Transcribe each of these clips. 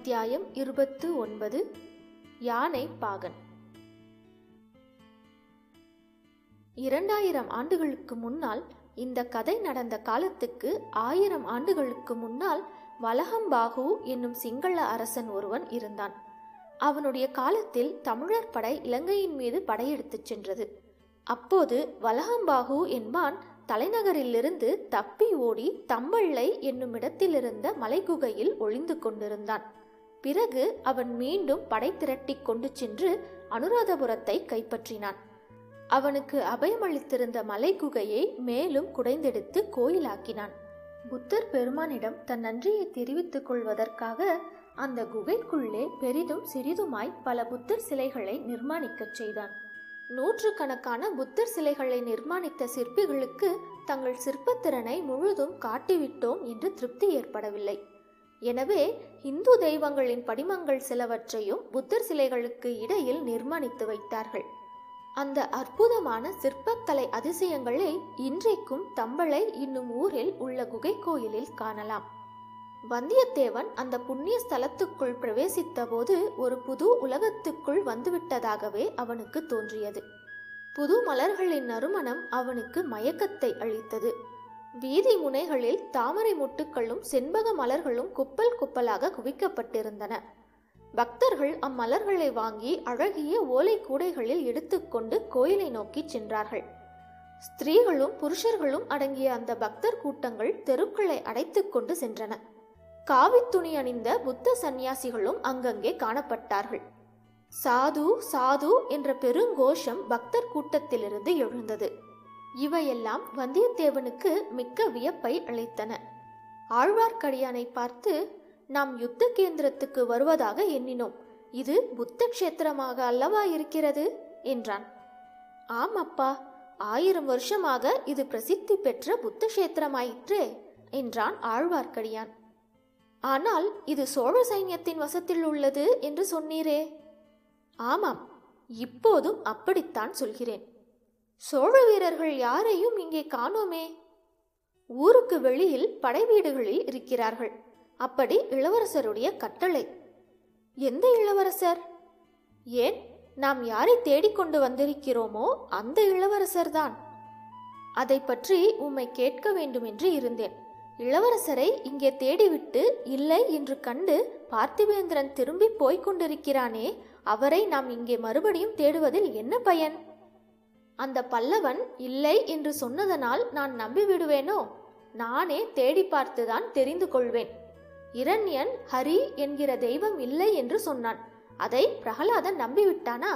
அத்தியாயம் இருபத்து ஒன்பது யானை பாகன் இரண்டாயிரம் ஆண்டுகளுக்கு முன்னால் இந்த கதை நடந்த காலத்துக்கு ஆயிரம் ஆண்டுகளுக்கு முன்னால் வலகம்பாகு என்னும் சிங்கள அரசன் ஒருவன் இருந்தான் அவனுடைய காலத்தில் தமிழர் படை இலங்கையின் மீது படையெடுத்துச் சென்றது அப்போது வலகம்பாகு என்பான் தலைநகரிலிருந்து தப்பி ஓடி தம்பள்ளை என்னும் இடத்திலிருந்த மலைகுகையில் ஒளிந்து கொண்டிருந்தான் பிறகு அவன் மீண்டும் படை திரட்டிக் கொண்டு சென்று அனுராதபுரத்தை கைப்பற்றினான் அவனுக்கு அபயமளித்திருந்த மலைகுகையை மேலும் குடைந்தெடுத்து கோயிலாக்கினான் புத்தர் பெருமானிடம் தன் நன்றியை தெரிவித்துக் கொள்வதற்காக அந்த குகைக்குள்ளே பெரிதும் சிறிதுமாய் பல புத்தர் சிலைகளை நிர்மாணிக்கச் செய்தான் நூற்றுக்கணக்கான புத்தர் சிலைகளை நிர்மாணித்த சிற்பிகளுக்கு தங்கள் சிற்பத்திறனை முழுதும் காட்டிவிட்டோம் என்று திருப்தி ஏற்படவில்லை எனவே இந்து தெய்வங்களின் படிமங்கள் சிலவற்றையும் புத்தர் சிலைகளுக்கு இடையில் நிர்மாணித்து வைத்தார்கள் அந்த அற்புதமான சிற்பக்கலை அதிசயங்களை இன்றைக்கும் தம்பளை என்னும் ஊரில் உள்ள குகை கோயிலில் காணலாம் வந்தியத்தேவன் அந்த புண்ணிய ஸ்தலத்துக்குள் பிரவேசித்த போது ஒரு புது உலகத்துக்குள் வந்துவிட்டதாகவே அவனுக்கு தோன்றியது புது மலர்களின் நறுமணம் அவனுக்கு மயக்கத்தை அளித்தது வீதி முனைகளில் தாமரை முட்டுக்களும் செண்பக மலர்களும் குப்பல் குப்பலாக குவிக்கப்பட்டிருந்தன பக்தர்கள் அம்மலர்களை வாங்கி அழகிய ஓலை கூடைகளில் எடுத்துக்கொண்டு கோயிலை நோக்கி சென்றார்கள் ஸ்திரீகளும் புருஷர்களும் அடங்கிய அந்த பக்தர் கூட்டங்கள் தெருக்களை அடைத்துக் கொண்டு சென்றன காவித் துணி அணிந்த புத்த சந்நியாசிகளும் அங்கங்கே காணப்பட்டார்கள் சாது சாது என்ற பெருங்கோஷம் பக்தர் கூட்டத்திலிருந்து எழுந்தது இவையெல்லாம் வந்தியத்தேவனுக்கு மிக்க வியப்பை அளித்தன ஆழ்வார்க்கடியானை பார்த்து நாம் யுத்த கேந்திரத்துக்கு வருவதாக எண்ணினோம் இது புத்த கஷேத்திரமாக அல்லவா இருக்கிறது என்றான் ஆம் அப்பா ஆயிரம் வருஷமாக இது பிரசித்தி பெற்ற புத்த கஷேத்திரமாயிற்றே என்றான் ஆழ்வார்க்கடியான் ஆனால் இது சோழ சைன்யத்தின் வசத்தில் உள்ளது என்று சொன்னீரே ஆமாம் இப்போதும் அப்படித்தான் சொல்கிறேன் சோழ வீரர்கள் யாரையும் இங்கே காணோமே ஊருக்கு வெளியில் படை வீடுகளில் இருக்கிறார்கள் அப்படி இளவரசருடைய கட்டளை எந்த இளவரசர் ஏன் நாம் யாரை தேடிக்கொண்டு வந்திருக்கிறோமோ அந்த இளவரசர்தான் அதை பற்றி உம்மை கேட்க வேண்டும் என்று இருந்தேன் இளவரசரை இங்கே தேடிவிட்டு இல்லை என்று கண்டு பார்த்திவேந்திரன் திரும்பி போய்க் கொண்டிருக்கிறானே அவரை நாம் இங்கே மறுபடியும் தேடுவதில் என்ன பயன் அந்த பல்லவன் இல்லை என்று சொன்னதனால் நான் நம்பி விடுவேனோ நானே தேடி பார்த்துதான் தெரிந்து கொள்வேன் இரண்யன் ஹரி என்கிற தெய்வம் இல்லை என்று சொன்னான் அதை பிரகலாதன் நம்பிவிட்டானா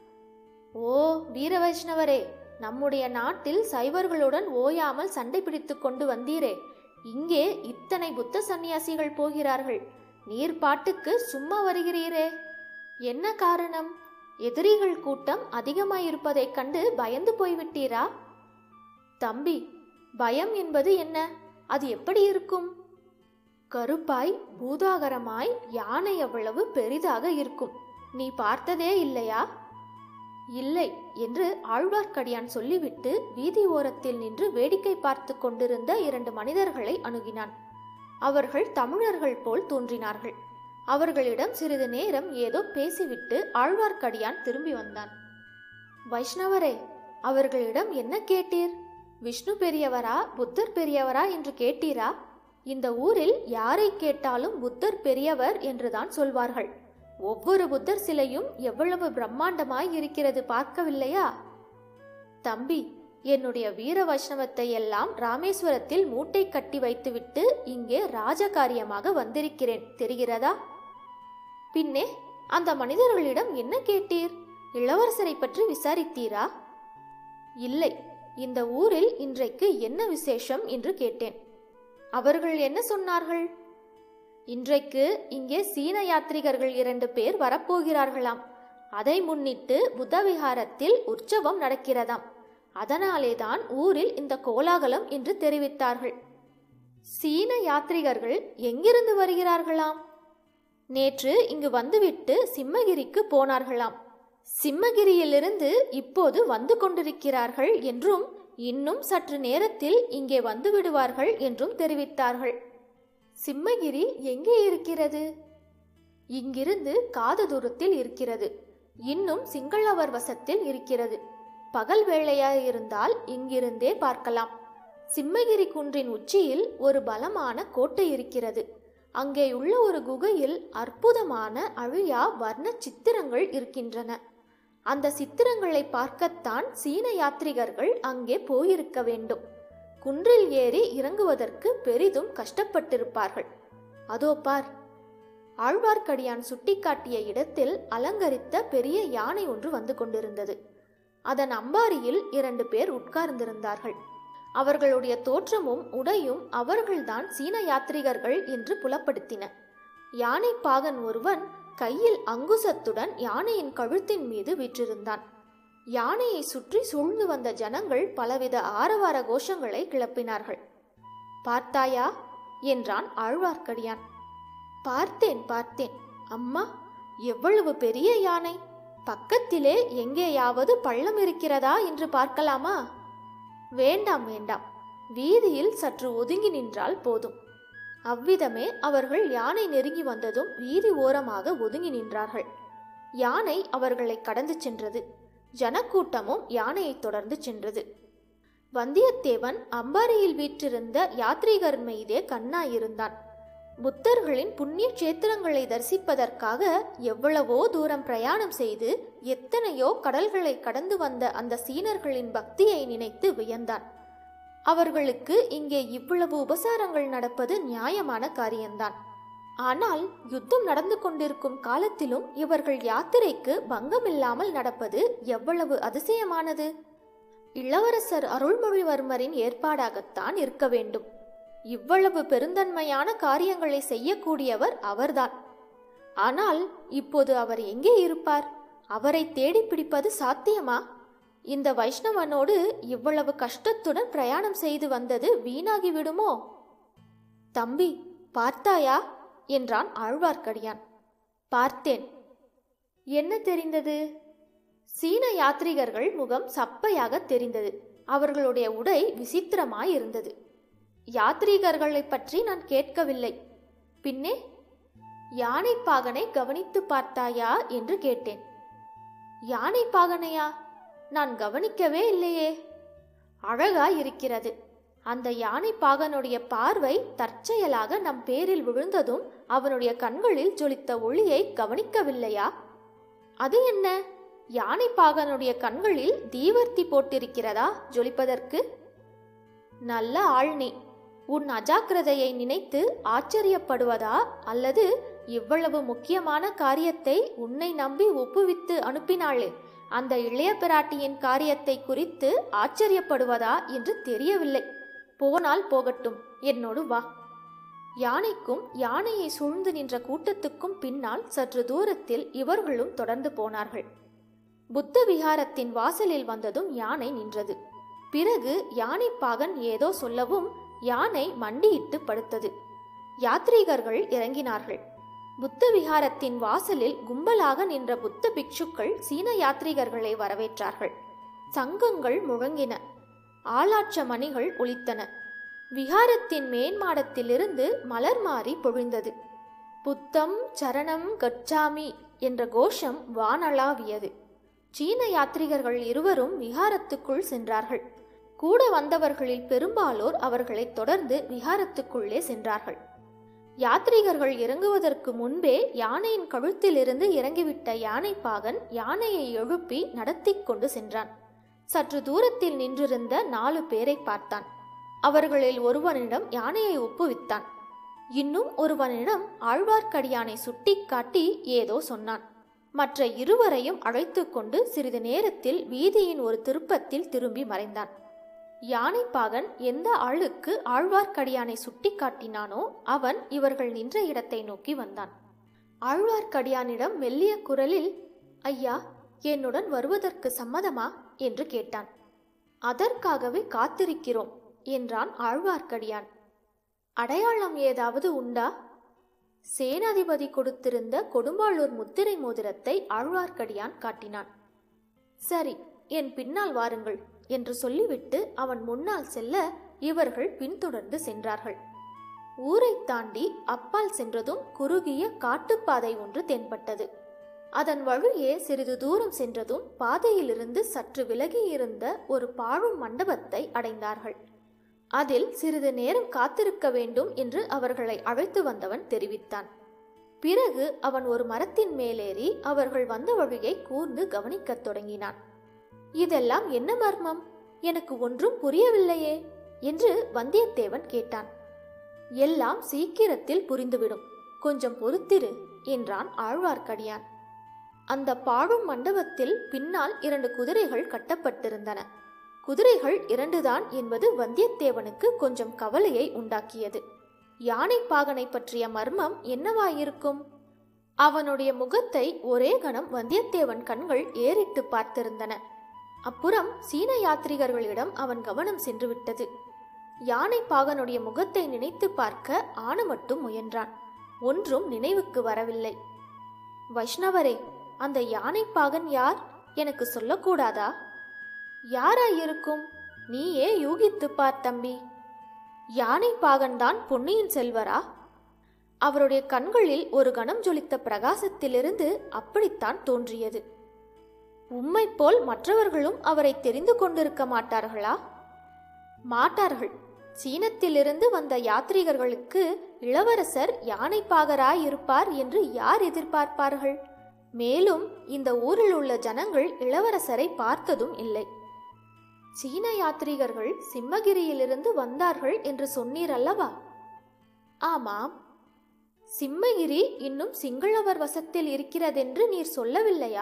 ஓ வீர வைஷ்ணவரே நம்முடைய நாட்டில் சைவர்களுடன் ஓயாமல் சண்டை பிடித்துக் கொண்டு வந்தீரே இங்கே இத்தனை புத்த சந்நியாசிகள் போகிறார்கள் நீர் பாட்டுக்கு சும்மா வருகிறீரே என்ன காரணம் எதிரிகள் கூட்டம் அதிகமாயிருப்பதைக் கண்டு பயந்து போய்விட்டீரா தம்பி பயம் என்பது என்ன அது எப்படி இருக்கும் கருப்பாய் பூதாகரமாய் யானை அவ்வளவு பெரிதாக இருக்கும் நீ பார்த்ததே இல்லையா இல்லை என்று ஆழ்வார்க்கடியான் சொல்லிவிட்டு வீதி ஓரத்தில் நின்று வேடிக்கை பார்த்து கொண்டிருந்த இரண்டு மனிதர்களை அணுகினான் அவர்கள் தமிழர்கள் போல் தோன்றினார்கள் அவர்களிடம் சிறிது நேரம் ஏதோ பேசிவிட்டு ஆழ்வார்க்கடியான் திரும்பி வந்தான் வைஷ்ணவரே அவர்களிடம் என்ன கேட்டீர் விஷ்ணு பெரியவரா புத்தர் பெரியவரா என்று கேட்டீரா இந்த ஊரில் யாரை கேட்டாலும் புத்தர் பெரியவர் என்றுதான் சொல்வார்கள் ஒவ்வொரு புத்தர் சிலையும் எவ்வளவு பிரம்மாண்டமாய் இருக்கிறது பார்க்கவில்லையா தம்பி என்னுடைய வீர வைஷ்ணவத்தை எல்லாம் ராமேஸ்வரத்தில் மூட்டை கட்டி வைத்துவிட்டு இங்கே ராஜகாரியமாக வந்திருக்கிறேன் தெரிகிறதா பின்னே அந்த மனிதர்களிடம் என்ன கேட்டீர் இளவரசரை பற்றி விசாரித்தீரா இல்லை இந்த ஊரில் இன்றைக்கு என்ன விசேஷம் என்று கேட்டேன் அவர்கள் என்ன சொன்னார்கள் இன்றைக்கு இங்கே சீன யாத்ரிகர்கள் இரண்டு பேர் வரப்போகிறார்களாம் அதை முன்னிட்டு புத்தவிகாரத்தில் உற்சவம் நடக்கிறதாம் அதனாலேதான் ஊரில் இந்த கோலாகலம் என்று தெரிவித்தார்கள் சீன யாத்ரிகர்கள் எங்கிருந்து வருகிறார்களாம் நேற்று இங்கு வந்துவிட்டு சிம்மகிரிக்கு போனார்களாம் சிம்மகிரியிலிருந்து இப்போது வந்து கொண்டிருக்கிறார்கள் என்றும் இன்னும் சற்று நேரத்தில் இங்கே வந்து விடுவார்கள் என்றும் தெரிவித்தார்கள் சிம்மகிரி எங்கே இருக்கிறது இங்கிருந்து காத தூரத்தில் இருக்கிறது இன்னும் சிங்களவர் வசத்தில் இருக்கிறது பகல் வேளையாயிருந்தால் இங்கிருந்தே பார்க்கலாம் சிம்மகிரி குன்றின் உச்சியில் ஒரு பலமான கோட்டை இருக்கிறது அங்கே உள்ள ஒரு குகையில் அற்புதமான அழியா வர்ண சித்திரங்கள் இருக்கின்றன அந்த சித்திரங்களை பார்க்கத்தான் சீன யாத்ரிகர்கள் அங்கே போயிருக்க வேண்டும் குன்றில் ஏறி இறங்குவதற்கு பெரிதும் கஷ்டப்பட்டிருப்பார்கள் அதோ பார் ஆழ்வார்க்கடியான் சுட்டிக்காட்டிய இடத்தில் அலங்கரித்த பெரிய யானை ஒன்று வந்து கொண்டிருந்தது அதன் அம்பாரியில் இரண்டு பேர் உட்கார்ந்திருந்தார்கள் அவர்களுடைய தோற்றமும் உடையும் அவர்கள்தான் சீன யாத்ரிகர்கள் என்று புலப்படுத்தின யானை பாகன் ஒருவன் கையில் அங்குசத்துடன் யானையின் கழுத்தின் மீது வீற்றிருந்தான் யானையை சுற்றி சூழ்ந்து வந்த ஜனங்கள் பலவித ஆரவார கோஷங்களை கிளப்பினார்கள் பார்த்தாயா என்றான் ஆழ்வார்க்கடியான் பார்த்தேன் பார்த்தேன் அம்மா எவ்வளவு பெரிய யானை பக்கத்திலே எங்கேயாவது பள்ளம் இருக்கிறதா என்று பார்க்கலாமா வேண்டாம் வேண்டாம் வீதியில் சற்று ஒதுங்கி நின்றால் போதும் அவ்விதமே அவர்கள் யானை நெருங்கி வந்ததும் வீதி ஓரமாக ஒதுங்கி நின்றார்கள் யானை அவர்களை கடந்து சென்றது ஜனக்கூட்டமும் யானையை தொடர்ந்து சென்றது வந்தியத்தேவன் அம்பாரியில் வீற்றிருந்த யாத்ரீகர் மீதே கண்ணாயிருந்தான் புத்தர்களின் புண்ணிய கஷேத்திரங்களை தரிசிப்பதற்காக எவ்வளவோ தூரம் பிரயாணம் செய்து எத்தனையோ கடல்களை கடந்து வந்த அந்த சீனர்களின் பக்தியை நினைத்து வியந்தான் அவர்களுக்கு இங்கே இவ்வளவு உபசாரங்கள் நடப்பது நியாயமான காரியம்தான் ஆனால் யுத்தம் நடந்து கொண்டிருக்கும் காலத்திலும் இவர்கள் யாத்திரைக்கு பங்கமில்லாமல் நடப்பது எவ்வளவு அதிசயமானது இளவரசர் அருள்மொழிவர்மரின் ஏற்பாடாகத்தான் இருக்க வேண்டும் இவ்வளவு பெருந்தன்மையான காரியங்களை செய்யக்கூடியவர் அவர்தான் ஆனால் இப்போது அவர் எங்கே இருப்பார் அவரை தேடி பிடிப்பது சாத்தியமா இந்த வைஷ்ணவனோடு இவ்வளவு கஷ்டத்துடன் பிரயாணம் செய்து வந்தது வீணாகி விடுமோ தம்பி பார்த்தாயா என்றான் ஆழ்வார்க்கடியான் பார்த்தேன் என்ன தெரிந்தது சீன யாத்ரிகர்கள் முகம் சப்பையாக தெரிந்தது அவர்களுடைய உடை விசித்திரமாய் இருந்தது யாத்ரீகர்களை பற்றி நான் கேட்கவில்லை பின்னே யானை பாகனை கவனித்து பார்த்தாயா என்று கேட்டேன் யானை பாகனையா நான் கவனிக்கவே இல்லையே அழகா இருக்கிறது அந்த யானை பாகனுடைய பார்வை தற்செயலாக நம் பேரில் விழுந்ததும் அவனுடைய கண்களில் ஜொலித்த ஒளியை கவனிக்கவில்லையா அது என்ன யானை பாகனுடைய கண்களில் தீவர்த்தி போட்டிருக்கிறதா ஜொலிப்பதற்கு நல்ல ஆள் நீ உன் அஜாக்கிரதையை நினைத்து ஆச்சரியப்படுவதா அல்லது இவ்வளவு முக்கியமான காரியத்தை உன்னை நம்பி ஒப்புவித்து அனுப்பினாளே அந்த இளைய பிராட்டியின் காரியத்தை குறித்து ஆச்சரியப்படுவதா என்று தெரியவில்லை போனால் போகட்டும் என்னோடு வா யானைக்கும் யானையை சூழ்ந்து நின்ற கூட்டத்துக்கும் பின்னால் சற்று தூரத்தில் இவர்களும் தொடர்ந்து போனார்கள் புத்த விகாரத்தின் வாசலில் வந்ததும் யானை நின்றது பிறகு யானை பாகன் ஏதோ சொல்லவும் யானை மண்டியிட்டு படுத்தது யாத்ரீகர்கள் இறங்கினார்கள் புத்த விகாரத்தின் வாசலில் கும்பலாக நின்ற புத்த பிக்ஷுக்கள் சீன யாத்ரீகர்களை வரவேற்றார்கள் சங்கங்கள் முழங்கின ஆளாட்ச மணிகள் ஒலித்தன விகாரத்தின் மேன்மாடத்திலிருந்து மலர் மாறி பொழிந்தது புத்தம் சரணம் கச்சாமி என்ற கோஷம் வானளாவியது சீன யாத்ரிகர்கள் இருவரும் விகாரத்துக்குள் சென்றார்கள் கூட வந்தவர்களில் பெரும்பாலோர் அவர்களைத் தொடர்ந்து விகாரத்துக்குள்ளே சென்றார்கள் யாத்ரீகர்கள் இறங்குவதற்கு முன்பே யானையின் கழுத்திலிருந்து இறங்கிவிட்ட யானை பாகன் யானையை எழுப்பி நடத்தி கொண்டு சென்றான் சற்று தூரத்தில் நின்றிருந்த நாலு பேரை பார்த்தான் அவர்களில் ஒருவனிடம் யானையை ஒப்புவித்தான் இன்னும் ஒருவனிடம் ஆழ்வார்க்கடியானை சுட்டிக்காட்டி ஏதோ சொன்னான் மற்ற இருவரையும் அழைத்து கொண்டு சிறிது நேரத்தில் வீதியின் ஒரு திருப்பத்தில் திரும்பி மறைந்தான் யானைப்பாகன் எந்த ஆளுக்கு ஆழ்வார்க்கடியானை சுட்டிக்காட்டினானோ அவன் இவர்கள் நின்ற இடத்தை நோக்கி வந்தான் ஆழ்வார்க்கடியானிடம் மெல்லிய குரலில் ஐயா என்னுடன் வருவதற்கு சம்மதமா என்று கேட்டான் அதற்காகவே காத்திருக்கிறோம் என்றான் ஆழ்வார்க்கடியான் அடையாளம் ஏதாவது உண்டா சேனாதிபதி கொடுத்திருந்த கொடும்பாளூர் முத்திரை மோதிரத்தை ஆழ்வார்க்கடியான் காட்டினான் சரி என் பின்னால் வாருங்கள் என்று சொல்லிவிட்டு அவன் முன்னால் செல்ல இவர்கள் பின்தொடர்ந்து சென்றார்கள் ஊரைத் தாண்டி அப்பால் சென்றதும் குறுகிய காட்டுப்பாதை ஒன்று தென்பட்டது அதன் வழியே சிறிது தூரம் சென்றதும் பாதையிலிருந்து சற்று விலகி இருந்த ஒரு பாழும் மண்டபத்தை அடைந்தார்கள் அதில் சிறிது நேரம் காத்திருக்க வேண்டும் என்று அவர்களை அழைத்து வந்தவன் தெரிவித்தான் பிறகு அவன் ஒரு மரத்தின் மேலேறி அவர்கள் வந்த வழியை கூர்ந்து கவனிக்கத் தொடங்கினான் இதெல்லாம் என்ன மர்மம் எனக்கு ஒன்றும் புரியவில்லையே என்று வந்தியத்தேவன் கேட்டான் எல்லாம் சீக்கிரத்தில் புரிந்துவிடும் கொஞ்சம் பொறுத்திரு என்றான் ஆழ்வார்க்கடியான் அந்த பாழும் மண்டபத்தில் பின்னால் இரண்டு குதிரைகள் கட்டப்பட்டிருந்தன குதிரைகள் இரண்டுதான் என்பது வந்தியத்தேவனுக்கு கொஞ்சம் கவலையை உண்டாக்கியது யானை பாகனை பற்றிய மர்மம் என்னவாயிருக்கும் அவனுடைய முகத்தை ஒரே கணம் வந்தியத்தேவன் கண்கள் ஏறிட்டு பார்த்திருந்தன அப்புறம் சீன யாத்ரிகர்களிடம் அவன் கவனம் சென்றுவிட்டது யானை பாகனுடைய முகத்தை நினைத்து பார்க்க ஆன மட்டும் முயன்றான் ஒன்றும் நினைவுக்கு வரவில்லை வைஷ்ணவரே அந்த யானை பாகன் யார் எனக்கு சொல்லக்கூடாதா யாராயிருக்கும் நீயே யூகித்து பார் தம்பி யானை பாகன்தான் பொன்னியின் செல்வரா அவருடைய கண்களில் ஒரு கணம் ஜொலித்த பிரகாசத்திலிருந்து அப்படித்தான் தோன்றியது உம்மை போல் மற்றவர்களும் அவரை தெரிந்து கொண்டிருக்க மாட்டார்களா மாட்டார்கள் சீனத்திலிருந்து வந்த யாத்ரீகர்களுக்கு இளவரசர் யானைப்பாகராய் இருப்பார் என்று யார் எதிர்பார்ப்பார்கள் மேலும் இந்த ஊரில் உள்ள ஜனங்கள் இளவரசரை பார்த்ததும் இல்லை சீன யாத்ரீகர்கள் சிம்மகிரியிலிருந்து வந்தார்கள் என்று சொன்னீர் அல்லவா ஆமாம் சிம்மகிரி இன்னும் சிங்களவர் வசத்தில் இருக்கிறதென்று நீர் சொல்லவில்லையா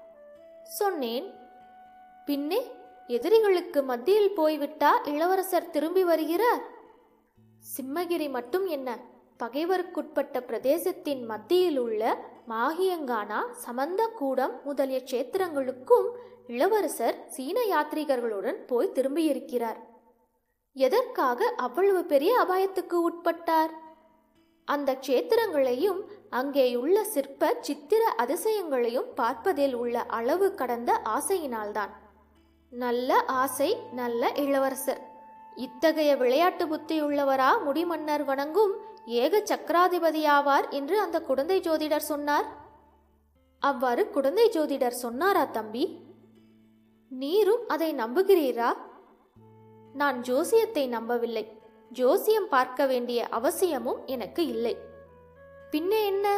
சொன்னேன் பின்னே எதிரிகளுக்கு மத்தியில் போய்விட்டா இளவரசர் திரும்பி வருகிறார் சிம்மகிரி மட்டும் என்ன பகைவருக்குட்பட்ட பிரதேசத்தின் மத்தியில் உள்ள மாகியங்கானா சமந்தகூடம் முதலிய க்ஷேத்திரங்களுக்கும் இளவரசர் சீன யாத்ரீகர்களுடன் போய் திரும்பியிருக்கிறார் எதற்காக அவ்வளவு பெரிய அபாயத்துக்கு உட்பட்டார் அந்த க்ஷேத்திரங்களையும் அங்கேயுள்ள சிற்ப சித்திர அதிசயங்களையும் பார்ப்பதில் உள்ள அளவு கடந்த ஆசையினால்தான் நல்ல ஆசை நல்ல இளவரசர் இத்தகைய விளையாட்டு புத்தியுள்ளவரா முடிமன்னர் வணங்கும் ஏக சக்கராதிபதியாவார் என்று அந்த குடந்தை ஜோதிடர் சொன்னார் அவ்வாறு குடந்தை ஜோதிடர் சொன்னாரா தம்பி நீரும் அதை நம்புகிறீரா நான் ஜோசியத்தை நம்பவில்லை ஜோசியம் பார்க்க வேண்டிய அவசியமும் எனக்கு இல்லை பின்னே என்ன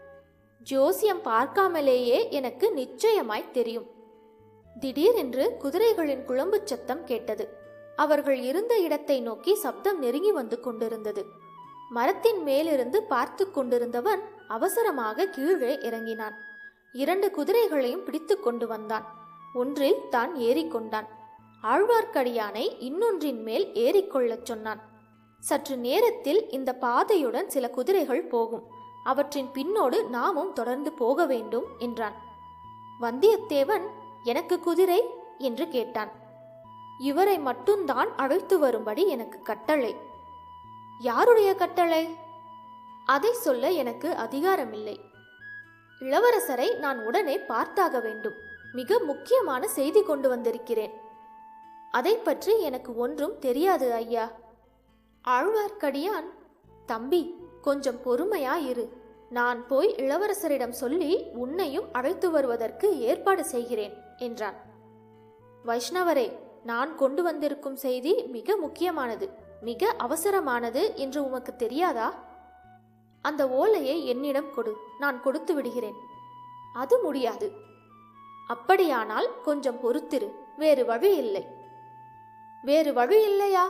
ஜோசியம் பார்க்காமலேயே எனக்கு நிச்சயமாய் தெரியும் திடீரென்று குதிரைகளின் குழம்புச் சத்தம் கேட்டது அவர்கள் இருந்த இடத்தை நோக்கி சப்தம் நெருங்கி வந்து கொண்டிருந்தது மரத்தின் மேலிருந்து பார்த்து கொண்டிருந்தவன் அவசரமாக கீழே இறங்கினான் இரண்டு குதிரைகளையும் பிடித்து கொண்டு வந்தான் ஒன்றில் தான் ஏறிக்கொண்டான் ஆழ்வார்க்கடியானை இன்னொன்றின் மேல் ஏறிக்கொள்ளச் சொன்னான் சற்று நேரத்தில் இந்த பாதையுடன் சில குதிரைகள் போகும் அவற்றின் பின்னோடு நாமும் தொடர்ந்து போக வேண்டும் என்றான் வந்தியத்தேவன் எனக்கு குதிரை என்று கேட்டான் இவரை மட்டும்தான் அழைத்து வரும்படி எனக்கு கட்டளை யாருடைய கட்டளை அதை சொல்ல எனக்கு அதிகாரமில்லை இளவரசரை நான் உடனே பார்த்தாக வேண்டும் மிக முக்கியமான செய்தி கொண்டு வந்திருக்கிறேன் அதை பற்றி எனக்கு ஒன்றும் தெரியாது ஐயா ஆழ்வார்க்கடியான் தம்பி கொஞ்சம் பொறுமையா இரு நான் போய் இளவரசரிடம் சொல்லி உன்னையும் அழைத்து வருவதற்கு ஏற்பாடு செய்கிறேன் என்றான் வைஷ்ணவரே நான் கொண்டு வந்திருக்கும் செய்தி மிக முக்கியமானது மிக அவசரமானது என்று உமக்கு தெரியாதா அந்த ஓலையை என்னிடம் கொடு நான் கொடுத்து விடுகிறேன் அது முடியாது அப்படியானால் கொஞ்சம் பொறுத்திரு வேறு வழி இல்லை வேறு வழி இல்லையா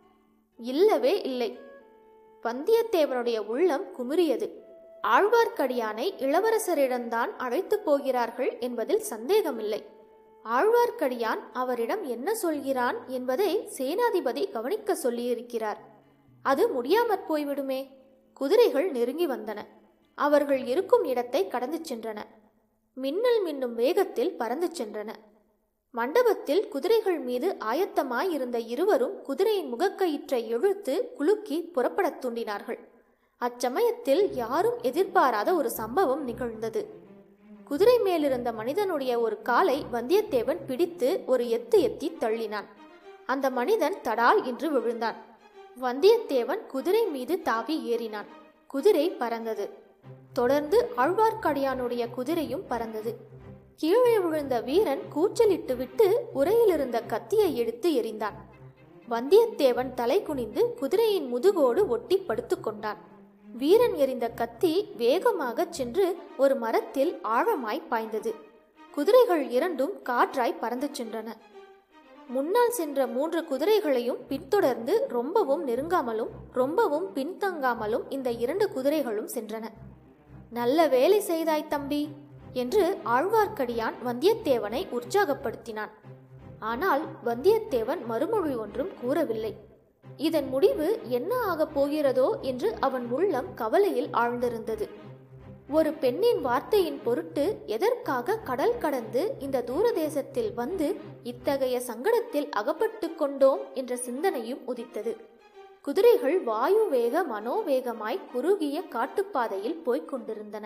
இல்லவே இல்லை வந்தியத்தேவனுடைய உள்ளம் குமுறியது ஆழ்வார்க்கடியானை இளவரசரிடம்தான் அழைத்துப் போகிறார்கள் என்பதில் சந்தேகமில்லை ஆழ்வார்க்கடியான் அவரிடம் என்ன சொல்கிறான் என்பதை சேனாதிபதி கவனிக்க சொல்லியிருக்கிறார் அது முடியாமற் போய்விடுமே குதிரைகள் நெருங்கி வந்தன அவர்கள் இருக்கும் இடத்தை கடந்து சென்றன மின்னல் மின்னும் வேகத்தில் பறந்து சென்றன மண்டபத்தில் குதிரைகள் மீது ஆயத்தமாய் இருந்த இருவரும் குதிரையின் முகக்கயிற்றை இழுத்து குலுக்கி புறப்படத் தூண்டினார்கள் அச்சமயத்தில் யாரும் எதிர்பாராத ஒரு சம்பவம் நிகழ்ந்தது குதிரை மேலிருந்த மனிதனுடைய ஒரு காலை வந்தியத்தேவன் பிடித்து ஒரு எத்து எத்தி தள்ளினான் அந்த மனிதன் தடால் என்று விழுந்தான் வந்தியத்தேவன் குதிரை மீது தாவி ஏறினான் குதிரை பறந்தது தொடர்ந்து ஆழ்வார்க்கடியானுடைய குதிரையும் பறந்தது கீழே விழுந்த வீரன் கூச்சலிட்டு விட்டு உரையிலிருந்த கத்தியை எடுத்து எறிந்தான் வந்தியத்தேவன் தலை குனிந்து குதிரையின் முதுகோடு ஒட்டி படுத்துக்கொண்டான் வீரன் எறிந்த கத்தி வேகமாகச் சென்று ஒரு மரத்தில் ஆழமாய் பாய்ந்தது குதிரைகள் இரண்டும் காற்றாய் பறந்து சென்றன முன்னால் சென்ற மூன்று குதிரைகளையும் பின்தொடர்ந்து ரொம்பவும் நெருங்காமலும் ரொம்பவும் பின்தங்காமலும் இந்த இரண்டு குதிரைகளும் சென்றன நல்ல வேலை செய்தாய் தம்பி என்று ஆழ்வார்க்கடியான் வந்தியத்தேவனை உற்சாகப்படுத்தினான் ஆனால் வந்தியத்தேவன் மறுமொழி ஒன்றும் கூறவில்லை இதன் முடிவு என்ன ஆகப் போகிறதோ என்று அவன் உள்ளம் கவலையில் ஆழ்ந்திருந்தது ஒரு பெண்ணின் வார்த்தையின் பொருட்டு எதற்காக கடல் கடந்து இந்த தூரதேசத்தில் வந்து இத்தகைய சங்கடத்தில் அகப்பட்டு கொண்டோம் என்ற சிந்தனையும் உதித்தது குதிரைகள் வாயு வேக மனோவேகமாய் குறுகிய காட்டுப்பாதையில் போய்க் கொண்டிருந்தன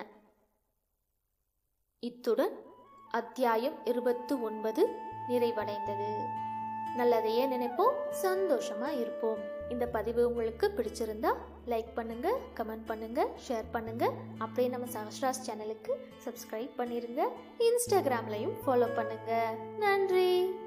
இத்துடன் அத்தியாயம் இருபத்து ஒன்பது நிறைவடைந்தது நல்லதையே நினைப்போம் சந்தோஷமா இருப்போம் இந்த பதிவு உங்களுக்கு பிடிச்சிருந்தா லைக் பண்ணுங்க கமெண்ட் பண்ணுங்க ஷேர் பண்ணுங்க அப்படியே நம்ம சஹஸ்ராஸ் சேனலுக்கு சப்ஸ்கிரைப் பண்ணிருங்க இன்ஸ்டாகிராம்லையும் ஃபாலோ பண்ணுங்க நன்றி